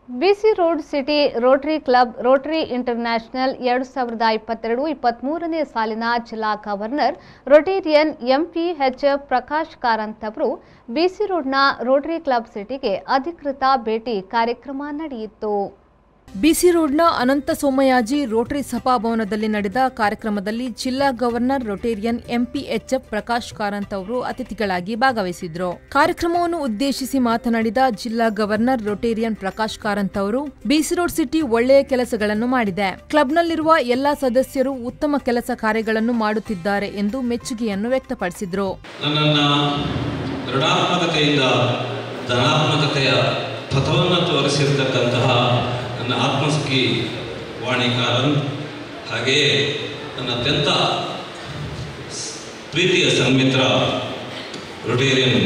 ಬಿಸಿ road city Rotary club Rotary International ಎರಡು ಸಾವಿರದ ಇಪ್ಪತ್ತೆರಡು ಇಪ್ಪತ್ತ್ಮೂರನೇ ಸಾಲಿನ ಜಿಲ್ಲಾ governor Rotarian MP H Prakash Karanth ಅವರು ಬಿಸಿ ರೋಡ್ನ ರೋಟರಿ ಕ್ಲಬ್ ಸಿಟಿಗೆ ಅಧಿಕೃತ ಭೇಟಿ ಕಾರ್ಯಕ್ರಮ ನಡೆಯಿತು ಬಿಸಿ ರೋಡ್ನ ಅನಂತ ಸೋಮಯಾಜಿ ರೋಟರಿ ಸಭಾಭವನದಲ್ಲಿ ನಡೆದ ಕಾರ್ಯಕ್ರಮದಲ್ಲಿ ಜಿಲ್ಲಾ governor Rotarian MPHF Prakash Karanth ಅವರು ಅತಿಥಿಗಳಾಗಿ ಭಾಗವಹಿಸಿದ್ರು ಕಾರ್ಯಕ್ರಮವನ್ನು ಉದ್ದೇಶಿಸಿ ಮಾತನಾಡಿದ ಜಿಲ್ಲಾ ಗವರ್ನರ್ ರೊಟೇರಿಯನ್ ಪ್ರಕಾಶ್ ಕಾರಂತ್ ಅವರು ಬಿಸಿ ರೋಡ್ ಸಿಟಿ ಒಳ್ಳೆಯ ಕೆಲಸಗಳನ್ನು ಮಾಡಿದೆ ಕ್ಲಬ್ನಲ್ಲಿರುವ ಎಲ್ಲಾ ಸದಸ್ಯರು ಉತ್ತಮ ಕೆಲಸ ಕಾರ್ಯಗಳನ್ನು ಮಾಡುತ್ತಿದ್ದಾರೆ ಎಂದು ಮೆಚ್ಚುಗೆಯನ್ನು ವ್ಯಕ್ತಪಡಿಸಿದ್ರು ನನ್ನನ್ನು ಋಣಾತ್ಮಕತೆಯಿಂದ ಧನಾತ್ಮಕತೆಯ ಪಥವನ್ನು ತೋರಿಸಿರ್ತಕ್ಕಂತಹ ನನ್ನ ಆತ್ಮಸಖಿ ವಾಣಿಕಾರನ್ ಹಾಗೆಯೇ ನನ್ನ ಅತ್ಯಂತ ಸ್- ಪ್ರೀತಿಯ ಸನ್ಮಿತ್ರ Rotarian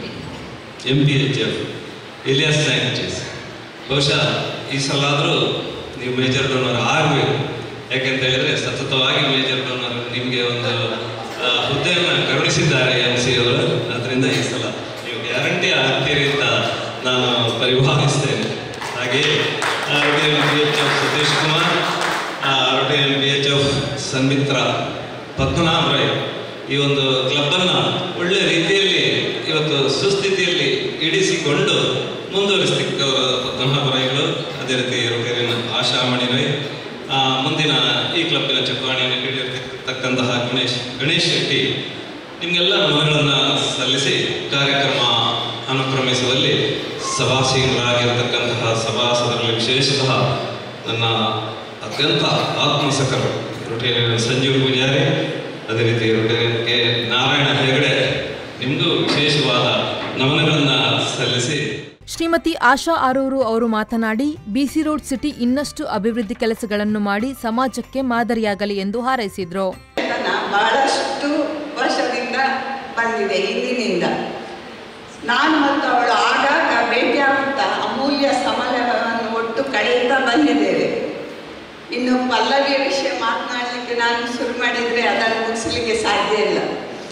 M P H F Ilyas Sanches ಬಹುಶಃ ಈ ಸಲ ಆದರೂ ನೀವು ಮೇಜರ್ ಡೋನರ್ ಆಗಬೇಕು ಯಾಕೆಂತ ಹೇಳಿದ್ರೆ ಸತತವಾಗಿ ಮೇಜರ್ ಡೋನರ್ ನಿಮಗೆ ಒಂದು ಆ, ಹುದ್ದೆಯನ್ನು ಕರುಣಿಸಿದ್ದಾರೆ ಎಂ ಸಿ ಅವರು ಅದರಿಂದ ಈ ಸಲ ನೀವು ಗ್ಯಾರಂಟಿ ಆಗ್ತೀರಿ ಅಂತ ನಾನು ಪರಿಭಾವಿಸ್ತೇನೆ ಹಾಗೆಯೇ Rotarian B H F Satish Kumar Rotarian B H F ಸನ್ಮಿತ್ರ ಪದ್ಮನಾಭ ರೈ ಈ ಒಂದು ಕ್ಲಬ್ಬನ್ನು ಒಳ್ಳೆ ರೀತಿಯಲ್ಲಿ ಇವತ್ತು ಸುಸ್ಥಿತಿಯಲ್ಲಿ ಇಡಿಸಿಕೊಂಡು ಮುಂದುವರಿಸಲಿಕ್ಕವರು ಪದ್ಮನಾಭ ರೈಗಳು ಅದೇ ರೀತಿ ರೊಟೇರಿಯನ್ ಆಶಾ ಮಣಿರೈ ಆ, ಮುಂದಿನ ಈ ಕ್ಲಬ್ಬಿನ ಚುಕ್ಕಾಣಿಯನ್ನು ಹಿಡಿದಿರ್ತಕ್ಕಂತಹ ಗಣೇಶ್ ಗಣೇಶ್ ಶೆಟ್ಟಿ ನಿಮಗೆಲ್ಲ ನಮನಗಳನ್ನು ಸಲ್ಲಿಸಿ ಕಾರ್ಯಕ್ರಮ ಅನುಕ್ರಮಿಸುವಲ್ಲಿ ಸಭಾಸೀನರಾಗಿರತಕ್ಕಂತಹ ಸಭಾಸದರಲ್ಲಿ ವಿಶೇಷತಃ ನನ್ನ ಅತ್ಯಂತ ಆತ್ಮಸಕರು ರೊಟೇರಿಯನ್ ಸಂಜೀವ್ ಪೂಜಾರಿ ಅದೇ ರೀತಿ ರೊಟೇರಿಯನ್ ಕೆ ನಾರಾಯಣ ಹೆಗಡೆ ನಿಮಗೂ ವಿಶೇಷವಾದ ನಮನಗಳನ್ನು ಸಲ್ಲಿಸಿ ಶ್ರೀಮತಿ ಆಶಾ ಆರೂರು ಅವರು ಮಾತನಾಡಿ ಬಿಸಿ ರೋಡ್ ಸಿಟಿ ಇನ್ನಷ್ಟು ಅಭಿವೃದ್ಧಿ ಕೆಲಸಗಳನ್ನು ಮಾಡಿ ಸಮಾಜಕ್ಕೆ ಮಾದರಿಯಾಗಲಿ ಎಂದು ಹಾರೈಸಿದ್ರು ವೇತನ ಬಹಳಷ್ಟು ವರ್ಷದಿಂದ ಬಂದಿದೆ ಹಿಂದಿನಿಂದ ನಾನು ಮತ್ತು ಅವಳು ಆಗಾಗ ಭೇಟಿಯಾಗುತ್ತಾ ಅಮೂಲ್ಯ ಸಮಯವನ್ನು ಒಟ್ಟು ಕಳೆಯುತ್ತಾ ಬಂದಿದ್ದೇವೆ ಇನ್ನು ಪಲ್ಲವಿಯ ವಿಷಯ ಮಾತನಾಡಲಿಕ್ಕೆ ನಾನು ಶುರು ಮಾಡಿದರೆ ಅದನ್ನು ಮುಗಿಸಲಿಕ್ಕೆ ಸಾಧ್ಯ ಇಲ್ಲ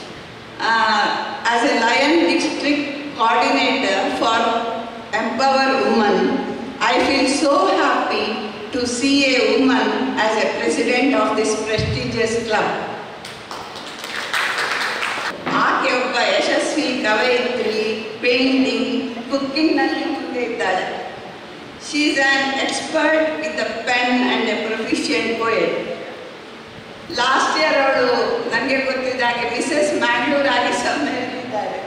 as a lion district coordinator for Empower Women, I feel so happy to see a woman as a president of this prestigious club. ಆಕೆ ಒಬ್ಬ ಯಶಸ್ವಿ ಕವಯಿತ್ರಿ ಪೇಂಟಿಂಗ್ ಕುಕ್ಕಿಂಗ್ನಲ್ಲಿ ಮುಂದೆ ಇದ್ದಾಳೆ she is an expert with a pen and a proficient poet last year ಅವಳು ನನಗೆ ಗೊತ್ತಿದ್ದ ಹಾಗೆ Mrs Mangalore ಆಗಿ ಸಮ್ಮೇಳಿದ್ದಾರೆ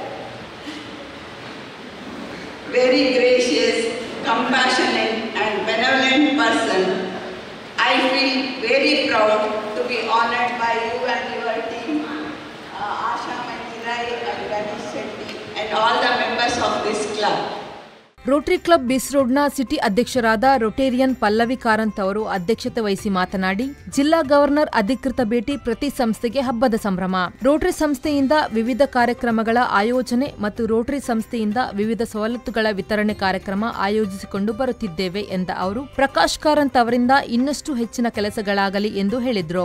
very gracious, compassionate, and benevolent person. I feel very proud to be honored by you and your team, uh, Asha Mandirai and Ganesh Shetty, and all the members of this club. Rotary club BC ರೋಡ್ನ city ಅಧ್ಯಕ್ಷರಾದ Rotarian Pallavi Karanth ಅವರು ಅಧ್ಯಕ್ಷತೆ ವಹಿಸಿ ಮಾತನಾಡಿ ಜಿಲ್ಲಾ governor ಅಧಿಕೃತ ಭೇಟಿ ಪ್ರತಿ ಸಂಸ್ಥೆಗೆ ಹಬ್ಬದ ಸಂಭ್ರಮ ರೋಟರಿ ಸಂಸ್ಥೆಯಿಂದ ವಿವಿಧ ಕಾರ್ಯಕ್ರಮಗಳ ಆಯೋಜನೆ ಮತ್ತು ರೋಟರಿ ಸಂಸ್ಥೆಯಿಂದ ವಿವಿಧ ಸವಲತ್ತುಗಳ ವಿತರಣೆ ಕಾರ್ಯಕ್ರಮ ಆಯೋಜಿಸಿಕೊಂಡು ಬರುತ್ತಿದ್ದೇವೆ ಎಂದ ಅವರು ಪ್ರಕಾಶ್ ಕಾರಂತ್ ಅವರಿಂದ ಇನ್ನಷ್ಟು ಹೆಚ್ಚಿನ ಕೆಲಸಗಳಾಗಲಿ ಎಂದು ಹೇಳಿದರು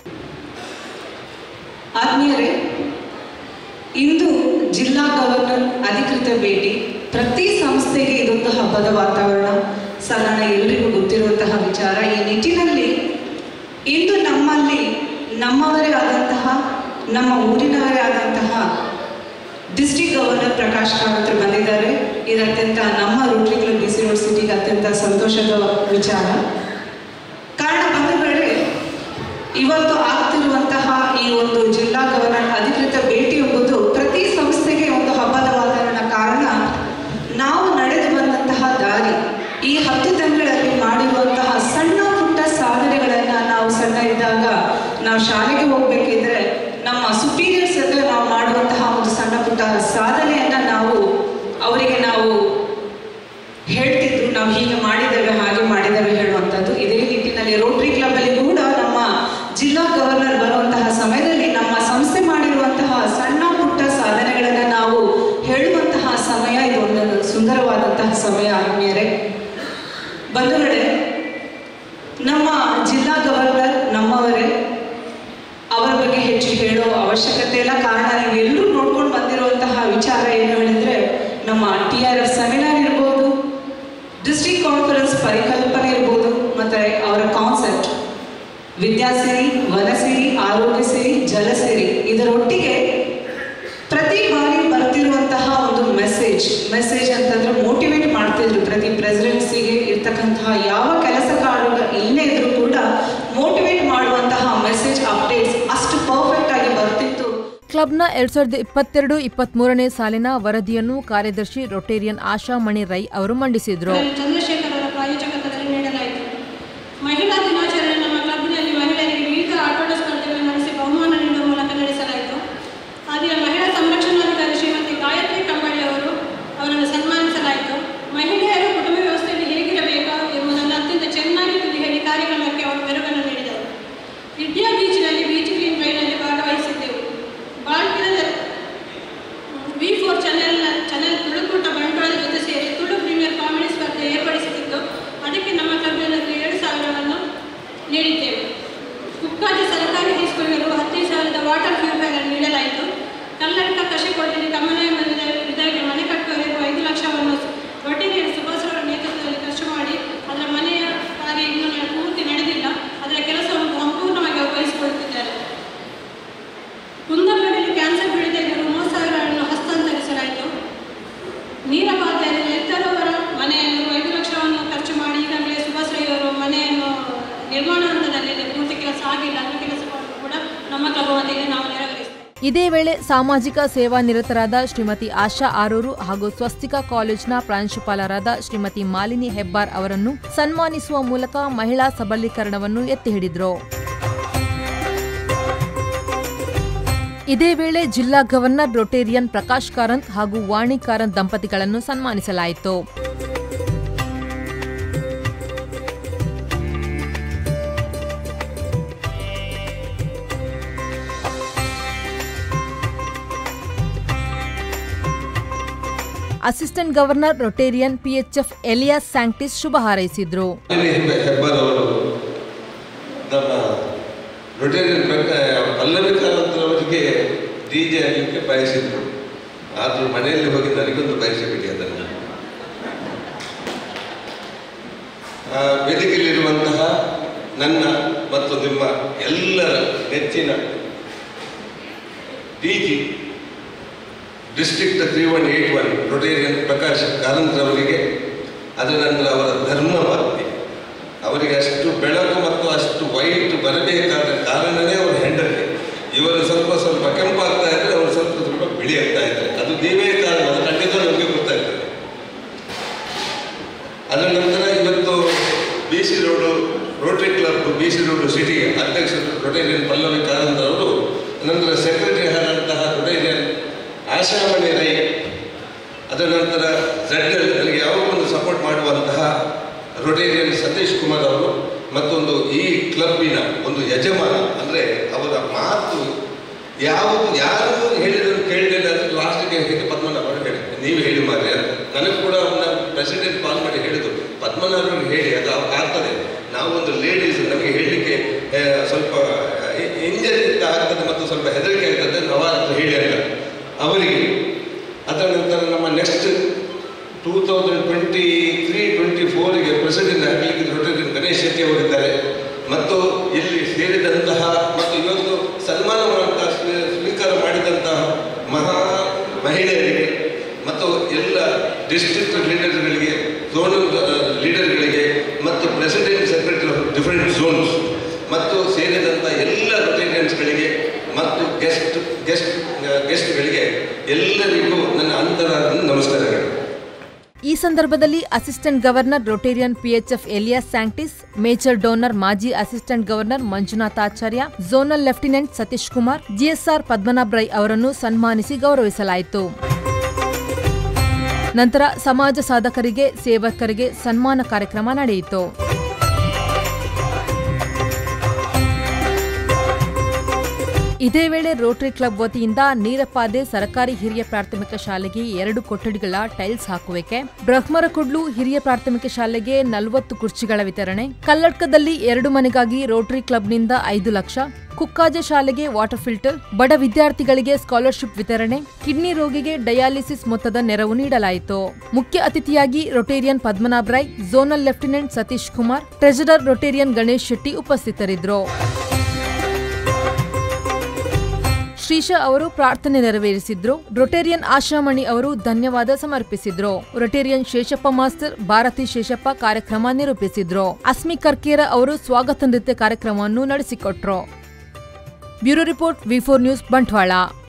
ಆತ್ಮೀಯರೇ ಇಂದು ಜಿಲ್ಲಾ ಗವರ್ನರ್ ಅಧಿಕೃತ ಭೇಟಿ ಪ್ರತಿ ಸಂಸ್ಥೆಗೆ ಇದೊಂದು ಹಬ್ಬದ ವಾತಾವರಣ ಸಾಧಾರಣ ಎಲ್ಲರಿಗೂ ಗೊತ್ತಿರುವಂತಹ ವಿಚಾರ ಈ ನಿಟ್ಟಿನಲ್ಲಿ ಇಂದು ನಮ್ಮಲ್ಲಿ ನಮ್ಮವರೇ ಆದಂತಹ ನಮ್ಮ ಊರಿನವರೇ ಆದಂತಹ ಡಿಸ್ಟ್ರಿಕ್ಟ್ ಗವರ್ನರ್ ಪ್ರಕಾಶ್ ಕಾರಂತರು ಬಂದಿದ್ದಾರೆ ಇದು ಅತ್ಯಂತ ನಮ್ಮ ರೋಟರಿ ಕ್ಲಬ್ ಬಿಸಿ ರೋಡ್ ಸಿಟಿಗೆ ಅತ್ಯಂತ ಸಂತೋಷದ ವಿಚಾರ ಕಾರಣ ಬಂಧುಗಳೇ ಇವತ್ತು ಆಗ್ತಿರುವಂತಹ ಈ ಒಂದು ಜಿಲ್ಲಾ ಗವರ್ನರ್ ಅಧಿಕೃತ ಭೇಟಿ ಎಂಬುದು ಪ್ರತಿ ಸಂಸ್ಥೆಗೆ ಒಂದು ಹಬ್ಬದ ವಾತಾವರಣ ಕಾರಣ ನಾವು ನಡೆದು ಬಂದಂತಹ ದಾರಿ ಈ ಹತ್ತು ತಿಂಗಳಲ್ಲಿ ಮಾಡಿರುವಂತಹ ಸಣ್ಣ ಪುಟ್ಟ ಸಾಧನೆಗಳನ್ನ ನಾವು ಸಣ್ಣ ಇದ್ದಾಗ ನಾವು ಶಾಲೆಗೆ ಹೋಗ್ಬೇಕಿದ್ರೆ ನಮ್ಮ ಸುಪೀರಿಯರ್ಸ್ ಹತ್ರ ನಾವು ಮಾಡುವಂತಹ ಒಂದು ಸಣ್ಣ ಪುಟ್ಟ ಸಾಧನೆಯನ್ನ ನಾವು ಅವರಿಗೆ ನಾವು ಹೇಳ್ತಿದ್ರು ನಾವು ಹೀಗೆ ಮಾಡಿದ್ದೇವೆ ಹಾಗೆ ಮಾಡಿದ್ದೇವೆ ಹೇಳುವಂಥದ್ದು ಇದೇ ನಿಟ್ಟಿನಲ್ಲಿ ರೋಟರಿ ಕ್ಲಬ್ ಅಲ್ಲಿ ಕೂಡ ನಮ್ಮ ಜಿಲ್ಲಾ ಗವರ್ನರ್ ಬರುವಂತಹ ಸಮಯದಲ್ಲಿ ನಮ್ಮ ಸಂಸ್ಥೆ ಮಾಡಿರುವಂತಹ ಸಣ್ಣ ಪುಟ್ಟ ಸಾಧನೆಗಳನ್ನ ನಾವು ಹೇಳುವಂತಹ ಸಮಯ ಇದು ಒಂದು ಸುಂದರವಾದಂತಹ ಸಮಯ ಆತ್ಮೀಯರೇ ಬಂಧುಗಳೇ ನಮ್ಮ ಜಿಲ್ಲಾ ಗವರ್ನರ್ ನಮ್ಮವರೇ ಅವರ ಬಗ್ಗೆ ಹೆಚ್ಚು ಹೇಳೋ ಅವಶ್ಯಕತೆ ಇಲ್ಲ ಕಾರಣ ನೀವೆಲ್ಲರೂ ನೋಡ್ಕೊಂಡು ಬಂದಿರುವಂತಹ ವಿಚಾರ ಏನು ಹೇಳಿದ್ರೆ ನಮ್ಮ ಟಿ ಆರ್ ಎಫ್ ಸೆಮಿನಾರ್ ಇರ್ಬೋದು ಡಿಸ್ಟ್ರಿಕ್ಟ್ ಕಾನ್ಫರೆನ್ಸ್ ಪರಿಕಲ್ಪನೆ ಇರ್ಬೋದು ಮತ್ತೆ ಅವರ ಕಾನ್ಸೆಪ್ಟ್ ವಿದ್ಯಾಸಿರಿ ವನಸಿರಿ ಆರೋಗ್ಯ ಸಿರಿ ಜಲಸಿರಿ ಇದರೊಟ್ಟಿಗೆ ಪ್ರತಿ ಬಾರಿ ಬರ್ತಿರುವಂತಹ ಒಂದು ಮೆಸೇಜ್ ಮೆಸೇಜ್ ಅಂತಂದ್ರೆ ಮೋಟಿವೇಟ್ ಮಾಡ್ತಿದ್ರು ಪ್ರತಿ ಪ್ರೆಸಿಡೆನ್ಸಿಗೆ ಇರ್ತಕ್ಕಂತಹ ಯಾವ ಕೆಲಸ ಕಾರ್ಯ ಇಲ್ಲೇ ಇದ್ರೂ ಕೂಡ ಮೋಟಿವೇಟ್ ಮಾಡುವಂತಹ ಮೆಸೇಜ್ ಅಪ್ಡೇಟ್ಸ್ ಅಷ್ಟು ಪರ್ಫೆಕ್ಟ್ ಆಗಿ ಬರ್ತಿತ್ತು ಕ್ಲಬ್ನ ಎರಡ್ ಸಾವಿರದ ಇಪ್ಪತ್ತೆರಡು ಇಪ್ಪತ್ಮೂರನೇ ಸಾಲಿನ ವರದಿಯನ್ನು ಕಾರ್ಯದರ್ಶಿ ರೊಟೇರಿಯನ್ ಆಶಾ ಮಣಿ ರೈ ಅವರು ಮಂಡಿಸಿದರು ಚಂದ್ರಶೇಖರ್ ಅವರ ಪ್ರಾಯೋಜಕತ್ವದಲ್ಲಿ ನೀಡಲಾಯಿತು ಮಹಿಳಾ ದಿನಾಚರಣೆ ನಮ್ಮ ಕ್ಲಬ್ನಲ್ಲಿ ಮಹಿಳೆಯರಿಗೆ ವಿವಿಧ ಆಟೋಟ ಸ್ಪರ್ಧೆಗಳನ್ನು ನಡೆಸಿ ಬಹುಮಾನ ನೀಡುವ ಮೂಲಕ ನಡೆಸಲಾಯಿತು ಹಾಗೆಯೇ ಮಹಿಳಾ ಸಂರಕ್ಷಣಾಧಿಕಾರಿ ಶ್ರೀಮತಿ ಗಾಯತ್ರಿ ಕಂಬಳಿ ಅವರು ಅವರನ್ನು ಸನ್ಮಾನಿಸಲಾಯಿತು ಮಹಿಳೆಯರು ಕುಟುಂಬ ವ್ಯವಸ್ಥೆಯಲ್ಲಿ ಹೇಗಿರಬೇಕು ಎಂಬುದನ್ನು ಅತ್ಯಂತ ಚೆನ್ನಾಗಿ ತಿಳಿ ಹೇಳಿ ಕಾರ್ಯಕ್ರಮಕ್ಕೆ ಅವರು ಮೆರುಗನ್ನು ನೀಡಿದರು ವಿದ್ಯಾ ಬೀಚ್ನಲ್ಲಿ ಬೀಚ್ ಕ್ಲೀನ್ ಡ್ರೈವ್ನಲ್ಲಿ ಭಾಗವಹಿಸಿದ್ದೆವು ಬಾಳ್ಕಿರದ ವಿ ಫೋರ್ ಚಾನೆಲ್ ಚಾನೆಲ್ ತುಳುಕೂಟ ಬಂಟ್ವಾಳದ ಜೊತೆ ಸೇರಿ ತುಳು ಪ್ರೀಮಿಯರ್ ಕಾಮಿಡಿ ಸ್ಪರ್ಧೆ ಏರ್ಪಡಿಸುತ್ತಿದ್ದು ಅದಕ್ಕೆ ನಮ್ಮ ಕ್ಲಬ್ನಲ್ಲಿ ಏಳು ಸಾವಿರವನ್ನು ನೀಡಿದ್ದೇವೆ ಕುಕ್ಕಾಜಿ ಸರ್ಕಾರಿ ಹೈಸ್ಕೂಲಿಗೂ ಹದಿನೈದು ಸಾವಿರದ ವಾಟರ್ ಪ್ಯೂರಿಫೈಯರ್ ನೀಡಲಾಯಿತು ಕಲ್ಲಡ್ಕ ಕಶಿಕೋಟೆಯಲ್ಲಿ ಕಮಲಾಯ ವಿಧಾಗೆ ಮನೆ ಕಟ್ಟುವವರೆಗೂ ಐದು ಲಕ್ಷವನ್ನು ಒಟ್ಟಿಗೆ ಸುಭಾಷ್ ಅವರ ನೇತೃತ್ವದಲ್ಲಿ ಖರ್ಚು ಮಾಡಿ ಅದರ ಮನೆಯ ಕಾರ್ಯ ಇನ್ನೂ ನ- ಪೂರ್ತಿ ನಡೆದಿಲ್ಲ ಅದರ ಕೆಲಸವನ್ನು ಸಂಪೂರ್ಣವಾಗಿ ಅವರು ವಹಿಸಿಕೊಳ್ಳುತ್ತಿದ್ದಾರೆ ಕುಂದಗೋಡಲ್ಲಿ ಕ್ಯಾನ್ಸರ್ ಪೀಡಿತರಿಗೆ ಮೂವತ್ತು ಸಾವಿರವನ್ನು ಹಸ್ತಾಂತರಿಸಲಾಯಿತು ನೀರಪಾತೆಯಲ್ಲಿ ನೆತ್ತರ್ ಅವರ ಮನೆಯನ್ನು ಐದು ಲಕ್ಷವನ್ನು ಖರ್ಚು ಮಾಡಿ ಈಗಾಗಲೇ ಸುಭಾಷ್ ರೈ ಅವರು ಮನೆಯನ್ನು ನಿರ್ಮಾಣ ಹಂತದಲ್ಲಿದೆ ಪೂರ್ತಿ ಕೆಲಸ ಆಗಿಲ್ಲ ಅದರ ಕೆಲಸವನ್ನು ಕೂಡ ನಮ್ಮ ಕ್ಲಬ್ ವತಿಯಿಂದ ನಾವು ನೆರವೇರಿಸ್ತೇವೆ ಇದೇ ವೇಳೆ ಸಾಮಾಜಿಕ ಸೇವಾ ನಿರತರಾದ ಶ್ರೀಮತಿ ಆಶಾ ಆರೂರು ಹಾಗೂ ಸ್ವಸ್ತಿಕ ಕಾಲೇಜ್ನ ಪ್ರಾಂಶುಪಾಲರಾದ ಶ್ರೀಮತಿ ಮಾಲಿನಿ ಹೆಬ್ಬಾರ್ ಅವರನ್ನು ಸನ್ಮಾನಿಸುವ ಮೂಲಕ ಮಹಿಳಾ ಸಬಲೀಕರಣವನ್ನು ಎತ್ತಿ ಹಿಡಿದ್ರು ಇದೇ ವೇಳೆ ಜಿಲ್ಲಾ ಗವರ್ನರ್ ರೊಟೇರಿಯನ್ ಪ್ರಕಾಶ್ ಕಾರಂತ್ ಹಾಗೂ ವಾಣಿ ಕಾರಂತ್ ದಂಪತಿಗಳನ್ನು ಸನ್ಮಾನಿಸಲಾಯಿತು assistant governor Rotarian PHF Elias Sanctis ಶುಭ ಹಾರೈಸಿದ್ರು ಅಲ್ಲಿ ಹೆಬ್ಬ- ಹೆಬ್ಬಾರ್ ಅವರು ನಮ್ಮ ರೊಟೇರಿಯನ್ ಪಲ್ಲವಿ ಕಾರಂತರವರಿಗೆ ಡಿ ಜೆ ಆಗಲಿಕ್ಕೆ ಬಯಸಿದ್ರು ಆದರೂ ಮನೆಯಲ್ಲಿ ಹೋಗಿ ನನಗೊಂದು ಬಯಸಿಬಿಡಿ ಅದನ್ನು ಆ, ವೇದಿಕೆಯಲ್ಲಿರುವಂತಹ ನನ್ನ ಮತ್ತು ನಿಮ್ಮ ಎಲ್ಲರ ನೆಚ್ಚಿನ D G district three one eight one Rotarian Prakash ಕಾರಂತ್ರವರಿಗೆ ಅದರ ನಂತರ ಅವರ ಧರ್ಮಪತ್ನಿ ಅವರಿಗೆ ಅಷ್ಟು ಬೆಳಕು ಮತ್ತು ಅಷ್ಟು ವೈಟ್ ಬರಬೇಕಾದ ಕಾರಣನೇ ಅವರ ಹೆಂಡತಿ ಇವರು ಸ್ವಲ್ಪ ಸ್ವಲ್ಪ ಕೆಂಪಾಗ್ತಾ ಇದ್ರೆ ಅವರು ಸ್ವಲ್ಪ ಸ್ವಲ್ಪ ಬಿಳಿ ಆಗ್ತಾ ಇದ್ದಾರೆ ಅದು ನೀವೇ ಕಾರಣ ಅದು ಖಂಡಿತ ನಮಗೆ ಗೊತ್ತಾಗ್ತದೆ ಅದರ ನಂತರ ಇವತ್ತು B C road Rotary club B C road city ಅಧ್ಯಕ್ಷರು ರೊಟೇರಿಯನ್ ಪಲ್ಲವಿ ಕಾರಂತ್ ಅವರು ನಂತರ ಸೆಕ್ರೆಟರಿ ಆದಂತಹ ರೊಟೇರಿಯನ್ ಆಶಾಮಣಿ ರೈ ಅದರ ನಂತರ ಝಡ್ ಎಲ್ ನನಗೆ ಯಾವಾಗ ಒಂದು ಸಪೋರ್ಟ್ ಮಾಡುವಂತಹ ರೊಟೇರಿಯನ್ ಸತೀಶ್ ಕುಮಾರ್ ಅವರು ಮತ್ತೊಂದು ಈ ಕ್ಲಬ್ಬಿನ ಒಂದು ಯಜಮಾನ ಅಂದರೆ ಅವರ ಮಾತು ಯಾವುದು ಯಾರು ಹೇಳಿದ್ರು ಕೇಳಲಿಲ್ಲ ಅಂದ್ರೆ ಲಾಸ್ಟಿಗೆ ಹೇಗೆ ಪದ್ಮನಾಭ ಅವರು ಹೇಳಿ ನೀವು ಹೇಳಿ ಮಾರ್ರೆ ಅಂತ ನನಗೆ ಕೂಡ ಅವ್ರನ್ನ ಪ್ರೆಸಿಡೆಂಟ್ ಕಾಲ್ ಮಾಡಿ ಹೇಳಿದ್ರು ಪದ್ಮನಾಭ ಅವ್ರಿಗೆ ಹೇಳಿ ಅದು ಅವಾಗ ಆಗ್ತದೆ ನಾವು ಒಂದು ಲೇಡೀಸ್ ನಮಗೆ ಹೇಳಲಿಕ್ಕೆ ಆ, ಸ್ವಲ್ಪ ಇಂಜರಿ ಆಗ್ತದೆ ಮತ್ತು ಸ್ವಲ್ಪ ಹೆದರಿಕೆ ಆಗ್ತದೆ ನಾವು ಅದು ಹೇಳಿ ಅಂತ ಅವರಿಗೆ ಅದರ ನಂತರ ನಮ್ಮ next two thousand twenty three twenty ಫೋರಿಗೆ ಪ್ರೆಸಿಡೆಂಟ್ ಆಗಲಿಕ್ಕೆ ರೊಟೇರಿಯನ್ ಗಣೇಶ್ ಶೆಟ್ಟಿ ಅವರಿದ್ದಾರೆ ಮತ್ತು ಇಲ್ಲಿ ಸೇರಿದಂತಹ ಮತ್ತು ಇವತ್ತು ಸನ್ಮಾನ ಮಾಡುವಂತಹ ಸ್ವೀ- ಸ್ವೀಕಾರ ಮಾಡಿದಂತಹ ಮಹಾ ಮಹಿಳೆಯರಿಗೆ ಮತ್ತು ಎಲ್ಲ ಡಿಸ್ಟ್ರಿಕ್ಟ್ ಲೀಡರ್ಗಳಿಗೆ ಝೋನಲ್ ಲೀಡರ್ಗಳಿಗೆ ಮತ್ತು president secretary of different zones ಮತ್ತು ಸೇರಿದಂಥ ಎಲ್ಲ ರೊಟೇರಿಯನ್ಸ್ಗಳಿಗೆ ಮತ್ತು ಗೆಸ್ಟ್ ಗೆಸ್ಟ್ ಗೆಸ್ಟ್ಗಳಿಗೆ ಎಲ್ಲರಿಗೂ ನನ್ನ ಅಂತರಾದ ನಮಸ್ಕಾರಗಳು ಈ ಸಂದರ್ಭದಲ್ಲಿ assistant governor Rotarian PHF Elias Sanctis major donor ಮಾಜಿ assistant governor Manjunath Acharya zonal lieutenant Satish Kumar GSR Padmanabh Rai ಅವರನ್ನು ಸನ್ಮಾನಿಸಿ ಗೌರವಿಸಲಾಯಿತು ನಂತರ ಸಮಾಜ ಸಾಧಕರಿಗೆ ಸೇವಕರಿಗೆ ಸನ್ಮಾನ ಕಾರ್ಯಕ್ರಮ ನಡೆಯಿತು ಇದೇ ವೇಳೆ ರೋಟರಿ ಕ್ಲಬ್ ವತಿಯಿಂದ ನೀರಪಾದೆ ಸರ್ಕಾರಿ ಹಿರಿಯ ಪ್ರಾಥಮಿಕ ಶಾಲೆಗೆ ಎರಡು ಕೊಠಡಿಗಳ ಟೈಲ್ಸ್ ಹಾಕುವಿಕೆ ಬ್ರಹ್ಮರಕೊಡ್ಲು ಹಿರಿಯ ಪ್ರಾಥಮಿಕ ಶಾಲೆಗೆ ನಲವತ್ತು ಕುರ್ಚಿಗಳ ವಿತರಣೆ ಕಲ್ಲಡ್ಕದಲ್ಲಿ ಎರಡು ಮನೆಗಾಗಿ ರೋಟರಿ ಕ್ಲಬ್ನಿಂದ ಐದು ಲಕ್ಷ ಕುಕ್ಕಾಜೆ ಶಾಲೆಗೆ ವಾಟರ್ ಫಿಲ್ಟರ್ ಬಡ ವಿದ್ಯಾರ್ಥಿಗಳಿಗೆ ಸ್ಕಾಲರ್ಶಿಪ್ ವಿತರಣೆ ಕಿಡ್ನಿ ರೋಗಿಗೆ ಡಯಾಲಿಸಿಸ್ ಮೊತ್ತದ ನೆರವು ನೀಡಲಾಯಿತು ಮುಖ್ಯ ಅತಿಥಿಯಾಗಿ Rotarian Padmanabh Rai zonal lieutenant Satish Kumar treasurer Rotarian Ganesh Shetty ಉಪಸ್ಥಿತರಿದ್ದರು ಶ್ರೀಶಾ ಅವರು ಪ್ರಾರ್ಥನೆ ನೆರವೇರಿಸಿದ್ರು ರೊಟೇರಿಯನ್ ಆಶಾಮಣಿ ಅವರು ಧನ್ಯವಾದ ಸಮರ್ಪಿಸಿದ್ರು ರೊಟೇರಿಯನ್ ಶೇಷಪ್ಪ ಮಾಸ್ತರ್ ಭಾರತಿ ಶೇಷಪ್ಪ ಕಾರ್ಯಕ್ರಮ ನಿರೂಪಿಸಿದ್ರು ಅಸ್ಮಿ ಕರ್ಕೇರ ಅವರು ಸ್ವಾಗತ ನೃತ್ಯ ಕಾರ್ಯಕ್ರಮವನ್ನು ನಡೆಸಿಕೊಟ್ರು bureau report V four news Bantwal